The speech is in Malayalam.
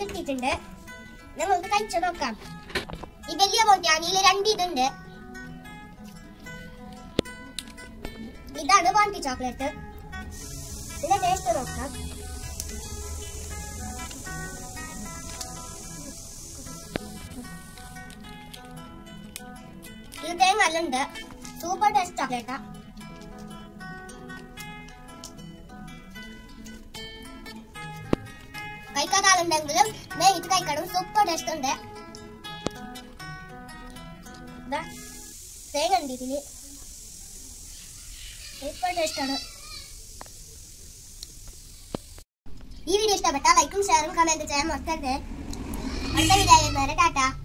കിട്ടിയിട്ടുണ്ട് നമുക്ക് കഴിച്ചു നോക്കാം ഈ വലിയ ബോട്ടിയാണ് ഇതിൽ രണ്ട് ഇതുണ്ട് ഇതാണ് ബോണ്ടി ചോക്ലേറ്റ് ഇതിന്റെ ടേസ്റ്റ് നോക്കാം ഇത് തേങ്ങ നല്ലുണ്ട് സൂപ്പർ ടേസ്റ്റ് ചോക്ലേറ്റാ കഴിക്കാത്ത ആളുണ്ടെങ്കിലും ദേ ഇത് കഴിക്കണം സൂപ്പർ ടേസ്റ്റ് ഉണ്ട് ദാ, തേങ്ങ ഉണ്ട് ഇതില് സൂപ്പർ ടേസ്റ്റ് ആണ് ഈ വീഡിയോ ഇഷ്ടപ്പെട്ടാൽ ലൈക്കും ഷെയറും കമന്റ് ചെയ്യാൻ മറക്കരുത് അടുത്ത വീഡിയോ ടാറ്റ